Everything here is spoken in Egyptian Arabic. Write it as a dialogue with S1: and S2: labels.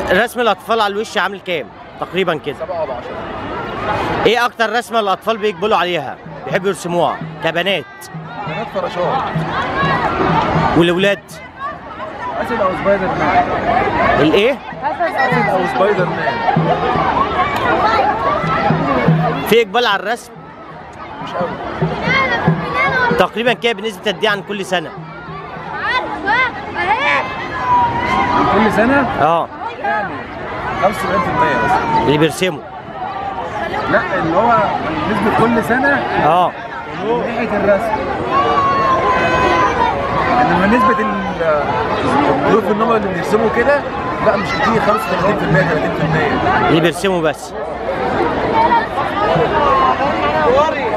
S1: رسم الاطفال على الوش عامل كام تقريبا كده
S2: سبعة ولا عشرة
S1: ايه اكتر رسمه الاطفال بيقبلوا عليها بيحبوا يرسموها كبنات
S2: بنات فراشات
S1: والولاد
S2: اسد او سبايدر مان
S1: الايه
S2: اسد او سبايدر مان
S1: في اقبال على الرسم
S2: مش قوي
S1: تقريبا كده بنسبه قد ايه عن كل سنه
S2: كل سنة
S1: اه
S2: يعني 75% بس
S1: اللي بيرسموا
S2: لا اللي هو بالنسبة كل سنة
S1: اه
S2: من ناحية الرسم انما نسبة ال- الظروف ان هم اللي بيرسموا كده لا مش كتير 35% 30%
S1: اللي بيرسموا بس